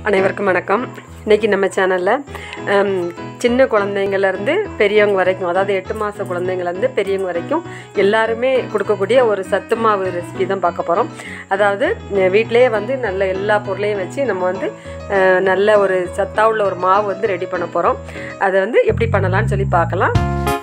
அனைவருக்கும் வணக்கம் இன்னைக்கு நம்ம சேனலில் சின்ன குழந்தைங்கள்லேருந்து பெரியவங்க வரைக்கும் அதாவது எட்டு மாத குழந்தைங்கள்லேருந்து பெரியவங்க வரைக்கும் எல்லாருமே கொடுக்கக்கூடிய ஒரு சத்து மாவு ரெசிபி தான் பார்க்க போகிறோம் அதாவது அஹ், வீட்டிலேயே வந்து நல்ல எல்லா பொருளையும் வச்சு நம்ம வந்து அஹ், நல்ல ஒரு சத்தா உள்ள ஒரு மாவு வந்து ரெடி பண்ண போகிறோம் அதை வந்து எப்படி பண்ணலாம்னு சொல்லி பார்க்கலாம்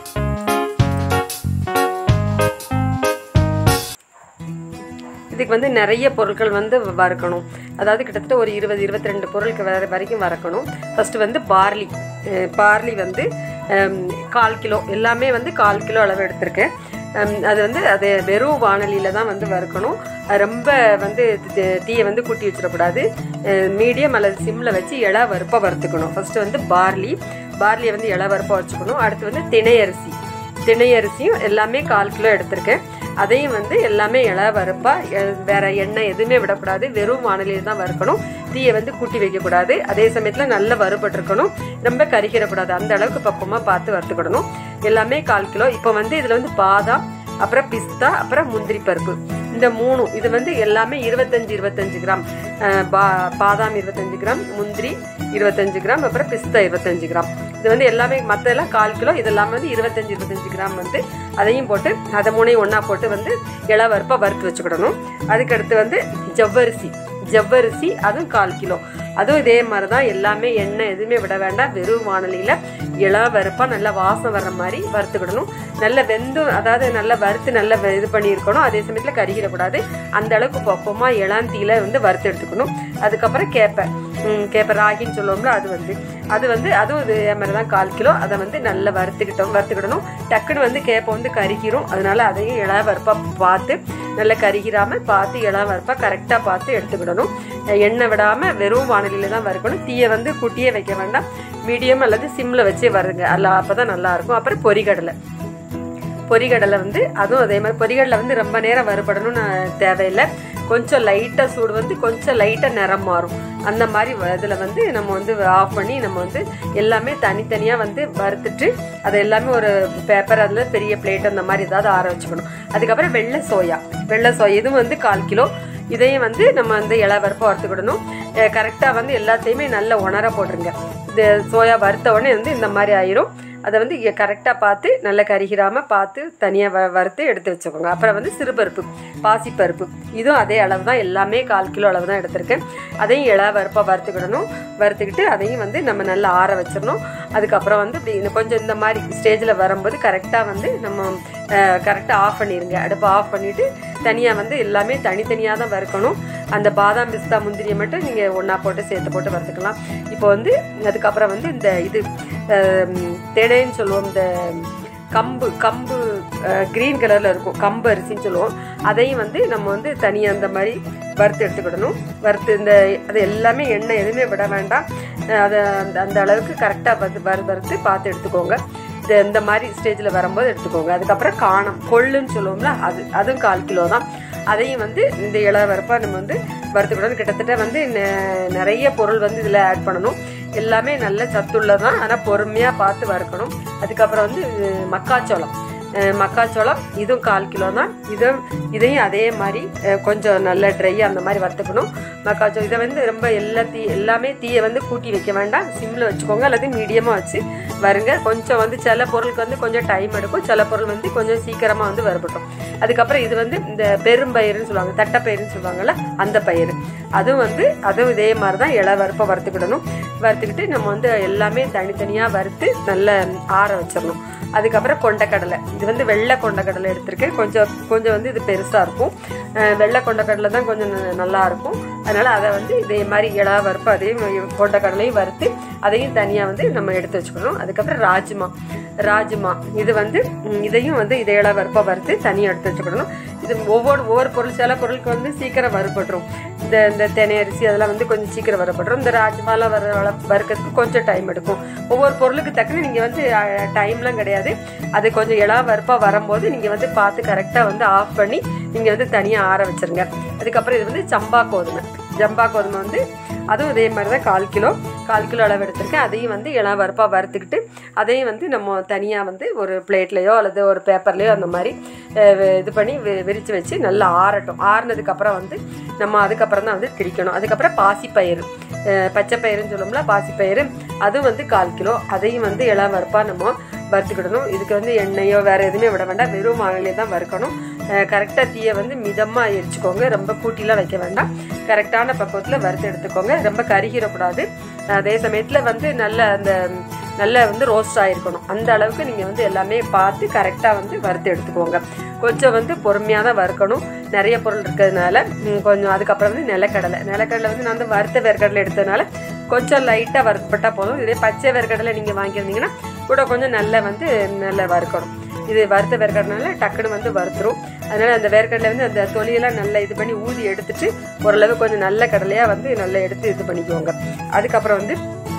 இதுக்கு வந்து நிறைய பொருட்கள் வந்து வறுக்கணும் அதாவது கிட்டத்தட்ட ஒரு இருபது இருபத்தி ரெண்டு பொருளுக்கு வர வரைக்கும் வறுக்கணும் ஃபஸ்ட்டு வந்து பார்லி அஹ் பார்லி வந்து ஹம், கால் கிலோ எல்லாமே வந்து கால் கிலோ அளவு எடுத்திருக்கேன் ஹம், அது வந்து அது வெறும் வானலியில் தான் வந்து வறுக்கணும் அது ரொம்ப வந்து தி- தீயை வந்து கூட்டி வச்சிடக்கூடாது மீடியம் அல்லது சிம்மில் வச்சு இள வறுப்பாக வறுத்துக்கணும் ஃபஸ்ட்டு வந்து பார்லி பார்லியை வந்து இள வறுப்பாக வச்சுக்கணும் அடுத்து வந்து திணை அரிசி திணை அரிசியும் எல்லாமே கால் கிலோ எடுத்திருக்கேன் அதையும் வந்து எல்லாமே இள வறுப்பா எ- வேற எண்ணெய் எதுவுமே விடக்கூடாது வெறும் வானிலையில் தான் வறுக்கணும் தீயை வந்து கூட்டி வைக்கக்கூடாது அதே சமயத்தில் நல்ல வறுபட்டிருக்கணும் ரொம்ப கரிக்கிறக்கூடாது அந்த அளவுக்கு பக்குவமாக பார்த்து வறுத்துக்கிடணும் எல்லாமே கால் கிலோ இப்போ வந்து இதில் வந்து பாதாம் அப்புறம் பிஸ்தா அப்புறம் முந்திரி பருப்பு இந்த மூணும் இது வந்து எல்லாமே இருபத்தஞ்சு இருபத்தஞ்சு கிராம் அஹ், பா- பாதாம் இருபத்தஞ்சு கிராம் முந்திரி இருபத்தஞ்சு கிராம் அப்புறம் பிஸ்தா இருபத்தஞ்சு கிராம் இது வந்து எல்லாமே மற்றெல்லாம் கால் கிலோ இது எல்லாமே வந்து இருபத்தஞ்சு இருபத்தஞ்சு கிராம் வந்து அதையும் போட்டு அதை மூணையும் ஒன்றா போட்டு வந்து இள வறுப்பாக வறுத்து வச்சுக்கிடணும் அதுக்கடுத்து வந்து ஜவ்வரிசி ஜவ்வரிசி அதுவும் கால் கிலோ அதுவும் இதே மாதிரி தான் எல்லாமே எண்ணெய் எதுவுமே விட வேண்டாம் வெறும் வானலியில் இள வறுப்பாக நல்லா வாசம் வர்ற மாதிரி வறுத்துக்கிடணும் நல்ல வெந்து அதாவது நல்லா வறுத்து நல்லா வெ- இது பண்ணியிருக்கணும் அதே சமயத்தில் கருகிடக்கூடாது அந்த அளவுக்கு பக்குவமாக இளந்தீல வந்து வறுத்து எடுத்துக்கணும் அதுக்கப்புறம் கேப்பை ம், கேப்பை ராகின்னு சொல்லுவோம்ல அது வந்து அது வந்து அதுவும் இதே மாதிரி தான் கால் கிலோ அதை வந்து நல்லா வறுத்துக்கிட்டோம் வறுத்துக்கிடணும் டக்குன்னு வந்து கேப்பை வந்து கருகிரும் அதனால அதையும் இள வறுப்பாக பார்த்து நல்லா கருகிராம பார்த்து இளம் வறுப்பாக கரெக்டாக பார்த்து எடுத்துக்கிடணும் எண்ணெய் விடாமல் வெறும் வானிலையில் தான் வறுக்கணும் தீயை வந்து கூட்டியே வைக்க வேண்டாம் மீடியம் அல்லது சிம்மில் வச்சே வருங்க அல்ல அப்போ தான் நல்லாயிருக்கும் அப்புறம் பொரிகடலை பொரிகடலை வந்து அதுவும் அதே மாதிரி பொரிகடலை வந்து ரொம்ப நேரம் வறுபடணும்னு தேவையில்லை கொஞ்சம் லைட்டாக சூடு வந்து கொஞ்சம் லைட்டாக நிறம் மாறும் அந்த மாதிரி இதில் வந்து நம்ம வந்து ஆஃப் பண்ணி நம்ம வந்து எல்லாமே தனித்தனியாக வந்து வறுத்துட்டு அதை எல்லாமே ஒரு பேப்பர் அதில் பெரிய பிளேட் அந்த மாதிரி ஏதாவது ஆற வச்சுக்கணும் அதுக்கப்புறம் வெள்ளை சோயா வெள்ளை சோயா இதுவும் வந்து கால் கிலோ இதையும் வந்து நம்ம வந்து இலை வறுப்பாக வறுத்துக்கிடணும் கரெக்டாக வந்து எல்லாத்தையுமே நல்லா உணர போட்டுருங்க இந்த சோயா வறுத்த உடனே வந்து இந்த மாதிரி ஆயிரும் அதை வந்து கரெக்டாக பார்த்து நல்லா கரிகிராமல் பார்த்து தனியாக வ வறுத்து எடுத்து வச்சுக்கோங்க அப்புறம் வந்து சிறுபருப்பு பாசிப்பருப்பு இதுவும் அதே அளவு தான் எல்லாமே கால் கிலோ அளவு தான் எடுத்திருக்கேன் அதையும் இள வறுப்பாக வறுத்துக்கிடணும் வறுத்துக்கிட்டு அதையும் வந்து நம்ம நல்லா ஆற வச்சிடணும் அதுக்கப்புறம் வந்து இப்படி இந்த கொஞ்சம் இந்த மாதிரி ஸ்டேஜில் வரும்போது கரெக்டாக வந்து நம்ம கரெக்டாக ஆஃப் பண்ணிடுங்க அடுப்பை ஆஃப் பண்ணிவிட்டு தனியாக வந்து எல்லாமே தனித்தனியாக தான் வறுக்கணும் அந்த பாதாம் பிஸ்தா முந்திரியை மட்டும் நீங்கள் ஒன்றா போட்டு சேர்த்து போட்டு வறுத்துக்கலாம் இப்போ வந்து அதுக்கப்புறம் வந்து இந்த இது அஹ், திணைன்னு சொல்லுவோம் இந்த கம்பு கம்பு க்ரீன் கலரில் இருக்கும் கம்பு அரிசின்னு சொல்லுவோம் அதையும் வந்து நம்ம வந்து தனியாக அந்த மாதிரி வறுத்து எடுத்துக்கிடணும் வறுத்து இந்த அது எல்லாமே எண்ணெய் எதுவுமே விட வேண்டாம் அஹ் அதை அந்த அந்த அளவுக்கு கரெக்டாக வந்து வறு வறுத்து பார்த்து எடுத்துக்கோங்க இது இந்த மாதிரி ஸ்டேஜில் வரும்போது எடுத்துக்கோங்க அதுக்கப்புறம் காணம் கொள்ளுன்னு சொல்லுவோம்ல அது அதுவும் கால் கிலோ தான் அதையும் வந்து இந்த இள வறுப்பாக நம்ம வந்து வறுத்துக்கிடணும் கிட்டத்தட்ட வந்து நெ- நிறைய பொருள் வந்து இதில் ஆட் பண்ணணும் எல்லாமே நல்ல சத்துள்ளதான் ஆனால் பொறுமையாக பார்த்து வறுக்கணும் அதுக்கப்புறம் வந்து அஹ், மக்காச்சோளம் அஹ், மக்காச்சோளம் இதுவும் கால் கிலோ தான் இதுவும் இதையும் அதே மாதிரி அஹ், கொஞ்சம் நல்ல ட்ரை அந்த மாதிரி வறுத்துக்கணும் மக்காச்சோளம் இதை வந்து ரொம்ப எல்லா தீ எல்லாமே தீயை வந்து கூட்டி வைக்க வேண்டாம் சிம்மில் வச்சுக்கோங்க அல்லது மீடியமாக வச்சு வருங்க கொஞ்சம் வந்து சில பொருளுக்கு வந்து கொஞ்சம் டைம் எடுக்கும் சில பொருள் வந்து கொஞ்சம் சீக்கிரமாக வந்து வறுபட்டும் அதுக்கப்புறம் இது வந்து இந்த பெரும்பயிறுன்னு சொல்லுவாங்க தட்டைப்பயிறுன்னு சொல்லுவாங்கல்ல அந்த பயிறு அதுவும் வந்து அதுவும் இதே மாதிரி தான் இள வறுப்பை வறுத்துக்கிடணும் வறுத்துக்கிட்டு நம்ம வந்து எல்லாமே தனித்தனியாக வறுத்து நல்லா ஆற வச்சிடணும் அதுக்கப்புறம் கொண்டக்கடலை இது வந்து வெள்ளை கொண்டக்கடலை எடுத்திருக்கேன் கொஞ்சம் கொஞ்சம் வந்து இது பெருசாக இருக்கும் அஹ் வெள்ளை கொண்டக்கடலை தான் கொஞ்சம் ந- நல்லா இருக்கும் அதனால் அதை வந்து இதே மாதிரி இளா வறுப்பு அதையும் கொண்டக்கடலையும் வறுத்து அதையும் தனியாக வந்து நம்ம எடுத்து வச்சுக்கணும் அதுக்கப்புறம் ராஜ்மா ராஜ்மா இது வந்து ம், இதையும் வந்து இதை இளா வறுப்பாக வறுத்து தனியாக எடுத்து வச்சுக்கணும் இது ஒவ்வொரு ஒவ்வொரு பொருள் சில பொருளுக்கு வந்து சீக்கிரம் வறுபட்டுரும் இந்த இந்த தெனை அரிசி அதெல்லாம் வந்து கொஞ்சம் சீக்கிரம் வறுபட்டுரும் இந்த ராஜ்மாலாம் வர வள- வறுக்கிறதுக்கு கொஞ்சம் டைம் எடுக்கும் ஒவ்வொரு பொருளுக்கு தக்கன நீங்கள் வந்து டைம்லாம் கிடையாது அது கொஞ்சம் இளா வறுப்பாக வரும்போது நீங்கள் வந்து பார்த்து கரெக்டாக வந்து ஆஃப் பண்ணி நீங்கள் வந்து தனியாக ஆற வச்சிருங்க அதுக்கப்புறம் இது வந்து சம்பா கோதுமை ஜம்பா கோதுமை வந்து அதுவும் இதே மாதிரி தான் கால் கிலோ கால் கிலோ அளவு எடுத்திருக்கேன் அதையும் வந்து இளம் வறுப்பாக வறுத்துக்கிட்டு அதையும் வந்து நம்ம தனியாக வந்து ஒரு பிளேட்லேயோ அல்லது ஒரு பேப்பர்லேயோ அந்த மாதிரி அஹ், வி- இது பண்ணி வி- விரிச்சு வச்சு நல்லா ஆறட்டும் ஆறுனதுக்கு அப்புறம் வந்து நம்ம அதுக்கப்புறம் தான் வந்து திரிக்கணும் அதுக்கப்புறம் பாசிப்பயிறு அஹ், பச்சை பயிறுன்னு சொல்லுவோம்ல பாசிப்பயிறு அதுவும் வந்து கால் கிலோ அதையும் வந்து இளம் வறுப்பாக நம்ம வறுத்துக்கிடணும் இதுக்கு வந்து எண்ணெயோ வேறு எதுவுமே விட வேண்டாம் வெறும் வானிலையே தான் வறுக்கணும் கரெக்டாக தீயை வந்து மிதமாக எரிச்சுக்கோங்க ரொம்ப கூட்டிலாம் வைக்க வேண்டாம் கரெக்டான பக்குவத்தில் வறுத்து எடுத்துக்கோங்க ரொம்ப கருகிடக்கூடாது அதே சமயத்தில் வந்து நல்ல அந்த நல்ல வந்து ரோஸ்ட் ஆகிருக்கணும் அந்த அளவுக்கு நீங்கள் வந்து எல்லாமே பார்த்து கரெக்டாக வந்து வறுத்து எடுத்துக்கோங்க கொஞ்சம் வந்து பொறுமையாக தான் வறுக்கணும் நிறைய பொருள் இருக்கிறதுனால ம், கொஞ்சம் அதுக்கப்புறம் வந்து நிலக்கடலை நிலக்கடலை வந்து நான் வந்து வறுத்த வேர்க்கடலை எடுத்ததுனால கொஞ்சம் லைட்டாக வறுக்கப்பட்டால் போதும் இதே பச்சை வேர்க்கடலை நீங்கள் வாங்கியிருந்தீங்கன்னா கூட கொஞ்சம் நல்லா வந்து நல்லா வறுக்கணும் இது வறுத்த வேர்க்கடனால டக்குன்னு வந்து வறுத்துரும் அதனால அந்த வேர்க்கடலை வந்து அந்த தொலியெல்லாம் நல்லா இது பண்ணி ஊதி எடுத்துட்டு ஓரளவு கொஞ்சம் நல்ல கடலையாக வந்து நல்லா எடுத்து இது பண்ணிக்குவோங்க அதுக்கப்புறம் வந்து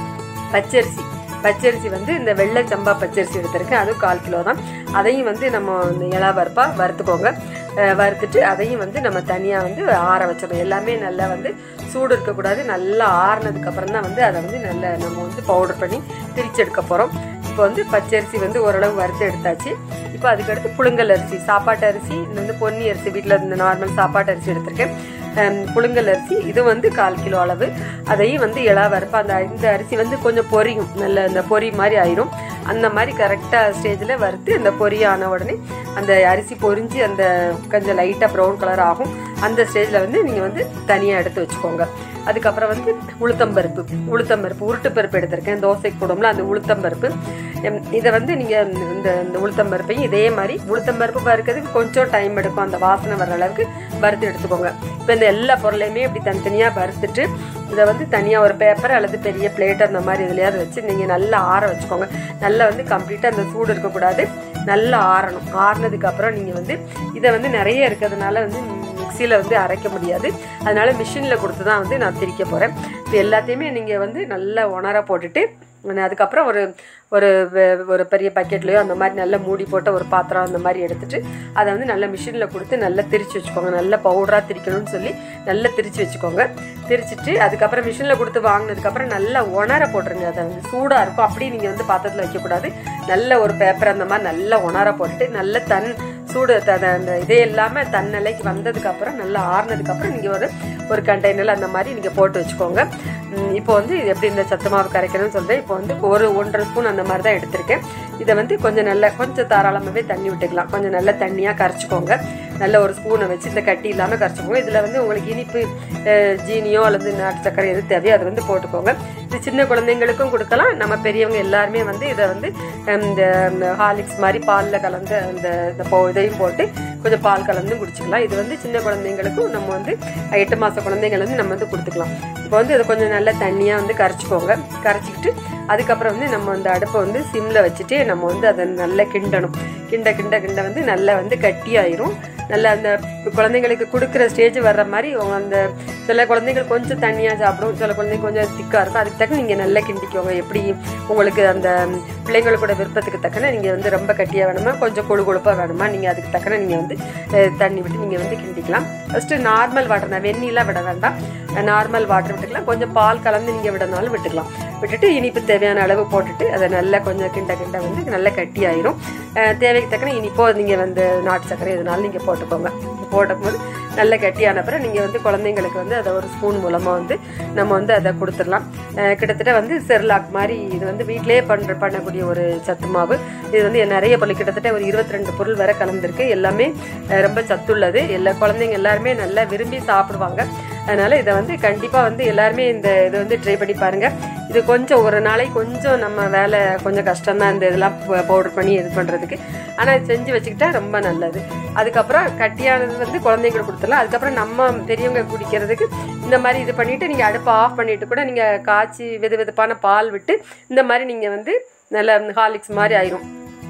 பச்சரிசி பச்சரிசி வந்து இந்த வெள்ளை சம்பா பச்சரிசி எடுத்திருக்கேன் அதுவும் கால் கிலோ தான் அதையும் வந்து நம்ம இந்த இலா வறுப்பாக வறுத்துக்கோங்க அஹ் வறுத்துட்டு அதையும் வந்து நம்ம தனியாக வந்து ஆற வச்சிடணும் எல்லாமே நல்லா வந்து சூடு இருக்கக்கூடாது நல்லா ஆறுனதுக்கு அப்புறம் தான் வந்து அதை வந்து நல்லா நம்ம வந்து பவுடர் பண்ணி திரிச்சு எடுக்க போகிறோம் இப்போ வந்து பச்சரிசி வந்து ஓரளவு வறுத்து எடுத்தாச்சு இப்போ அதுக்கடுத்து புழுங்கல் அரிசி சாப்பாட்டு அரிசி இது வந்து பொன்னி அரிசி வீட்டில் இந்த நார்மல் சாப்பாட்டு அரிசி எடுத்திருக்கேன் ஹம், புழுங்கல் அரிசி இது வந்து கால் கிலோ அளவு அதையும் வந்து இளா வறுப்பா அந்த இந்த அரிசி வந்து கொஞ்சம் பொரியும் நல்ல இந்த பொரி மாதிரி ஆயிரும் அந்த மாதிரி கரெக்டாக ஸ்டேஜில் வறுத்து அந்த பொரி ஆன உடனே அந்த அரிசி பொரிஞ்சு அந்த கொஞ்சம் லைட்டாக ப்ரௌன் கலர் ஆகும் அந்த ஸ்டேஜில் வந்து நீங்கள் வந்து தனியாக எடுத்து வச்சுக்கோங்க அதுக்கப்புறம் வந்து உளுத்தம்பருப்பு உளுத்தம்பருப்பு உருட்டு பருப்பு எடுத்திருக்கேன் தோசைக்கு போடுவோம்ல அந்த உளுத்தம்பருப்பு எம், இதை வந்து நீங்கள் இந்த இந்த உளுத்தம்பருப்பையும் இதே மாதிரி உளுத்தம்பருப்பு வறுக்கிறதுக்கு கொஞ்சம் டைம் எடுக்கும் அந்த வாசனை வர அளவுக்கு வறுத்து எடுத்துக்கோங்க இப்போ இந்த எல்லா பொருளையுமே இப்படி தனித்தனியாக வறுத்துட்டு இதை வந்து தனியாக ஒரு பேப்பர் அல்லது பெரிய பிளேட் அந்த மாதிரி இதுலையாவது வச்சு நீங்கள் நல்லா ஆற வச்சுக்கோங்க நல்லா வந்து கம்ப்ளீட்டாக அந்த சூடு இருக்கக்கூடாது நல்லா ஆறணும் ஆறுனதுக்கு அப்புறம் நீங்கள் வந்து இதை வந்து நிறைய இருக்கிறதுனால வந்து மிக்சியில் வந்து அரைக்க முடியாது அதனால மிஷினில் கொடுத்து தான் வந்து நான் திரிக்க போகிறேன் இது எல்லாத்தையுமே நீங்கள் வந்து நல்லா உணர போட்டுட்டு நான் அதுக்கப்புறம் ஒரு ஒரு வெ- ஒரு பெரிய பக்கெட்லேயோ அந்த மாதிரி நல்லா மூடி போட்ட ஒரு பாத்திரம் அந்த மாதிரி எடுத்துட்டு அதை வந்து நல்லா மிஷினில் கொடுத்து நல்லா திரிச்சு வச்சுக்கோங்க நல்ல பவுடராக திரிக்கணும்னு சொல்லி நல்லா திரிச்சு வச்சுக்கோங்க திரிச்சிட்டு அதுக்கப்புறம் மிஷினில் கொடுத்து வாங்கினதுக்கப்புறம் நல்லா உணர போட்டுருங்க அதை வந்து சூடாக இருக்கும் அப்படியே நீங்கள் வந்து பாத்திரத்தில் வைக்கக்கூடாது நல்ல ஒரு பேப்பர் அந்த மாதிரி நல்லா உணர போட்டுட்டு நல்ல தன் சூடு த- த- அந்த இதே இல்லாமல் தன்னிலைக்கு வந்ததுக்கப்புறம் நல்லா ஆறுனதுக்கப்புறம் நீங்கள் ஒரு ஒரு கண்டெய்னரில் அந்த மாதிரி நீங்கள் போட்டு வச்சுக்கோங்க ம், இப்போ வந்து இது எப்படி இந்த சத்து மாவு கரைக்கணும்னு சொல்கிறேன் இப்போ வந்து ஒரு ஒன்றரை ஸ்பூன் அந்த மாதிரி தான் எடுத்திருக்கேன் இதை வந்து கொஞ்சம் நல்லா கொஞ்சம் தாராளமாகவே தண்ணி விட்டுக்கலாம் கொஞ்சம் நல்லா தண்ணியாக கரைச்சிக்கோங்க நல்ல ஒரு ஸ்பூனை வச்சு இந்த கட்டி இல்லாமல் கரைச்சிக்கோங்க இதில் வந்து உங்களுக்கு இனிப்பு அஹ், ஜீனியோ அல்லது நாட்டு சர்க்கரை எது தேவையோ அதை வந்து போட்டுக்கோங்க இது சின்ன குழந்தைங்களுக்கும் கொடுக்கலாம் நம்ம பெரியவங்க எல்லாருமே வந்து இதை வந்து ஹம், இந்த ஹார்லிக்ஸ் மாதிரி பாலில் கலந்து அந்த இந்த போ இதையும் போட்டு கொஞ்சம் பால் கலந்து குடிச்சிக்கலாம் இது வந்து சின்ன குழந்தைங்களுக்கும் நம்ம வந்து எட்டு மாத குழந்தைங்கள் வந்து நம்ம வந்து கொடுத்துக்கலாம் இப்போ வந்து இதை கொஞ்சம் நல்லா தண்ணியாக வந்து கரைச்சிக்கோங்க கரைச்சிக்கிட்டு அதுக்கப்புறம் வந்து நம்ம அந்த அடுப்பை வந்து சிம்மில் வச்சுட்டு நம்ம வந்து அதை நல்லா கிண்டணும் கிண்ட கிண்ட கிண்ட வந்து நல்லா வந்து கட்டியாயிரும் நல்லா அந்த குழந்தைங்களுக்கு கொடுக்குற ஸ்டேஜ் வர்ற மாதிரி அவங்க அந்த சில குழந்தைகள் கொஞ்சம் தண்ணியாக சாப்பிடும் சில குழந்தைங்க கொஞ்சம் திக்காக இருக்கும் அதுக்கு தக்க நீங்கள் நல்லா கிண்டிக்கோங்க எப்படி உங்களுக்கு அந்த பிள்ளைங்களோட விருப்பத்துக்கு தக்கன நீங்கள் வந்து ரொம்ப கட்டியாக வேணுமா கொஞ்சம் கொழு கொழுப்பாக வேணுமா நீங்கள் அதுக்கு தக்கன நீங்கள் வந்து அஹ், தண்ணி விட்டு நீங்கள் வந்து கிண்டிக்கலாம் ஃபஸ்ட்டு நார்மல் வாட்டர் தான் வெந்நிலாம் விட வேண்டாம் நார்மல் வாட்டர் விட்டுக்கலாம் கொஞ்சம் பால் கலந்து நீங்கள் விடனாலும் விட்டுக்கலாம் விட்டுட்டு இனிப்பு தேவையான அளவு போட்டுட்டு அதை நல்லா கொஞ்சம் கிண்ட கிண்ட வந்து நல்லா கட்டி ஆயிரும் அஹ், தேவைக்கு தக்கன இனிப்போ நீங்கள் வந்து நாட்டு சர்க்கரை எதுனாலும் நீங்கள் போட்டுக்கோங்க போடும்போது நல்ல கட்டியான பிறகு நீங்கள் வந்து குழந்தைங்களுக்கு வந்து அதை ஒரு ஸ்பூன் மூலமாக வந்து நம்ம வந்து அதை கொடுத்துடலாம் அஹ், கிட்டத்தட்ட வந்து செர்லாக் மாதிரி இது வந்து வீட்டிலேயே பண்ணுற பண்ணக்கூடிய ஒரு சத்து மாவு இது வந்து நிறைய பொருள் கிட்டத்தட்ட ஒரு இருபத்தி ரெண்டு பொருள் வரை கலந்துருக்கு எல்லாமே அஹ், ரொம்ப சத்துள்ளது எல்லா குழந்தைங்க எல்லாருமே நல்லா விரும்பி சாப்பிடுவாங்க அதனால இதை வந்து கண்டிப்பாக வந்து எல்லாருமே இந்த இதை வந்து ட்ரை பண்ணி பாருங்க இது கொஞ்சம் ஒரு நாளைக்கு கொஞ்சம் நம்ம வேலை கொஞ்சம் கஷ்டம் தான் இந்த இதெல்லாம் பவுடர் பண்ணி இது பண்ணுறதுக்கு ஆனால் இது செஞ்சு வச்சுக்கிட்டா ரொம்ப நல்லது அதுக்கப்புறம் கட்டியானது வந்து குழந்தைங்களுக்கு கொடுத்துடலாம் அதுக்கப்புறம் நம்ம பெரியவங்க குடிக்கிறதுக்கு இந்த மாதிரி இது பண்ணிட்டு நீங்கள் அடுப்பை ஆஃப் பண்ணிட்டு கூட நீங்கள் காய்ச்சி வெது வெதுப்பான பால் விட்டு இந்த மாதிரி நீங்கள் வந்து நல்ல ஹார்லிக்ஸ் மாதிரி ஆயிரும்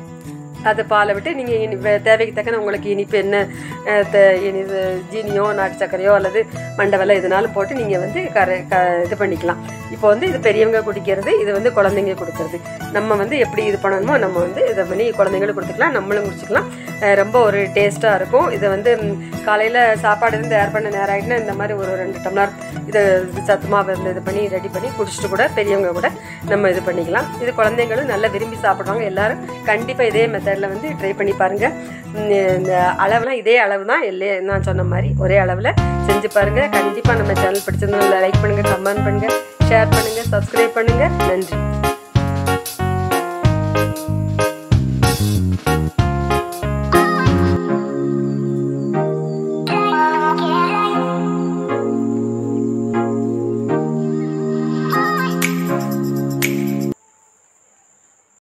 அது பாலை விட்டு நீங்கள் இனி வே- தேவைக்கு தக்கன உங்களுக்கு இனிப்பு என்ன அஹ், த- இனி இது ஜீனியோ நாட்டு சர்க்கரையோ அல்லது மண்டவெல்லாம் எதுனாலும் போட்டு நீங்கள் வந்து கரை க இது பண்ணிக்கலாம் இப்போ வந்து இது பெரியவங்க குடிக்கிறது இது வந்து குழந்தைங்க கொடுக்கறது நம்ம வந்து எப்படி இது பண்ணணுமோ நம்ம வந்து இதை பண்ணி குழந்தைங்களுக்கு கொடுத்துக்கலாம் நம்மளும் குடிச்சிக்கலாம் அஹ், ரொம்ப ஒரு டேஸ்ட்டாக இருக்கும் இதை வந்து காலையில் சாப்பாடு இருந்து தயார் பண்ண நேரம் ஆகிட்டுனா இந்த மாதிரி ஒரு ரெண்டு டம்ளர் இது சத்துமாவை இருந்து இது பண்ணி ரெடி பண்ணி குடிச்சிட்டு கூட பெரியவங்க கூட நம்ம இது பண்ணிக்கலாம் இது குழந்தைங்களும் நல்லா விரும்பி சாப்பிடுவாங்க எல்லாரும் கண்டிப்பாக இதே மெத்தட் மெத்தடில் வந்து ட்ரை பண்ணி பாருங்கள் இந்த அளவுலாம் இதே அளவு தான் இல்லை நான் சொன்ன மாதிரி ஒரே அளவில் செஞ்சு பாருங்கள் கண்டிப்பாக நம்ம சேனல் பிடிச்சிருந்தா லைக் பண்ணுங்கள் கமெண்ட் பண்ணுங்கள் ஷேர் பண்ணுங்கள் சப்ஸ்கிரைப் பண்ணுங்கள்